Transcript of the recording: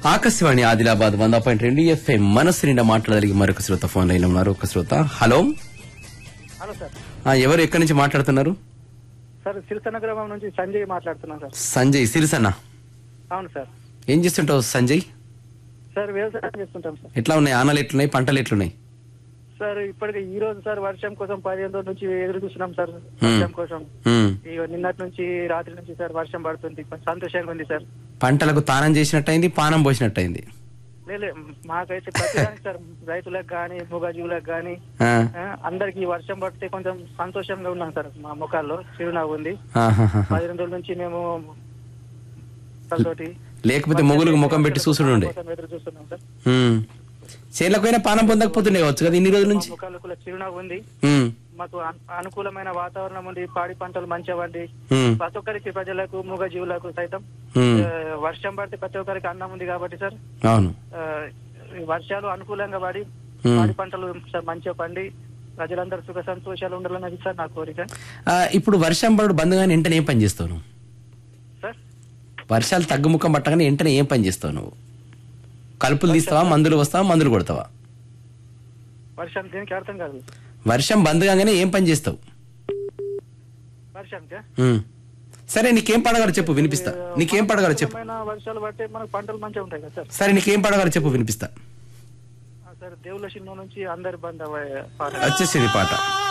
ఆకాశవాణి ఆదిలాబాద్ వంద పాయింట్ రెండు ఎఫ్ఐ మనసు నిండా మాట్లాడగలిగి మరొక శ్రోత ఫోన్ లైన్ ఉన్నారు ఒక శ్రోత హలో హలో సార్ ఆ, ఎవరు ఎక్కడి నుంచి మాట్లాడుతున్నారు సార్ సిరిసన్న గ్రామం నుంచి సంజయ్ మాట్లాడుతున్నాను సార్ సంజయ్ సిరిసన్న అవును సార్ ఏం చేస్తుంటావు సంజయ్ సార్ వ్యవసాయం చేస్తుంటాం సార్ ఎట్లా ఉన్నాయి ఆనలు ఎట్లున్నాయి పంటలు ఎట్లున్నాయి సార్ ఇప్పటికి ఈ రోజు సార్ వర్షం కోసం పదిహేను రోజుల నుంచి ఎదురు చూస్తున్నాం సార్ వర్షం కోసం ఉమ్. ఇక నిన్నటి నుంచి రాత్రి నుంచి సార్ వర్షం పడుతుంది సంతోషంగా ఉంది సార్ పంటలకు తానం చేసినట్టయింది పానం పోసినట్టయింది లేలే మాకైతే ప్రతిదానికి సార్ రైతులకు కానీ మూగజీవులకు కానీ ఆ, అందరికి ఈ వర్షం పడితే కొంచెం సంతోషంగా ఉన్నాం సార్ మా ముఖాల్లో చిరునవ్వు ఉంది ఆహాహా. పదిహేను రోజుల నుంచి మేము తోటి లేకపోతే మొగులకు ముఖం పెట్టి చూసుడు ఉండే కోసం ఎదురు చూస్తున్నాం సార్ ఉమ్. చేనులకైనా పానం పొందకపోతుండే కావచ్చు కదా ఇన్ని రోజుల నుంచి మా ముఖాల్లో కూడా చిరునవ్వు ఉంది ఉమ్. మాకు అను- అనుకూలమైన వాతావరణం ఉంది పాడి పంటలు మంచిగా పండి ఉమ్. ప్రతి ఒక్కరికి ప్రజలకు మూగ జీవులకు సైతం ఉమ్. ఆ, వర్షం పడితే ప్రతి ఒక్కరికి అన్నం ఉంది కాబట్టి సార్ అవును ఆ, ఈ వర్షాలు అనుకూలంగా పడి ఉమ్. పాడి పంటలు సార్ మంచిగా పండి ప్రజలందరూ సుఖ సంతోషాలు ఉండాలన్నది సార్ నా కోరిక ఆ, ఇప్పుడు వర్షం పడు బంధుగానే వెంటనే ఏం పని చేస్తావు నువ్వు సార్ వర్షాలు తగ్గుముఖం పట్టగానే వెంటనే ఏం పని చేస్తావు నువ్వు కలుపులు తీస్తావా మందులు వస్తావా మందులు కొడతావా వర్షం దీనికి అర్థం కాదు వర్షం బంద్ కాగానే ఏం పని చేస్తావు వర్షానికి ఉమ్. సరే నీకేం పడగలరు చెప్పు వినిపిస్తా నీకేం పడగలరు చెప్పు అనుకూలమైన వర్షాలు పడితే మనకు పంటలు మంచిగా ఉంటాయి కదా సార్ సరే నీకేం పడగలరు చెప్పు వినిపిస్తా ఆ, సార్ దేవుళ్ళ సినిమా నుంచి అందరి బంద్ అవ్వే పాట వచ్చేసింది పాట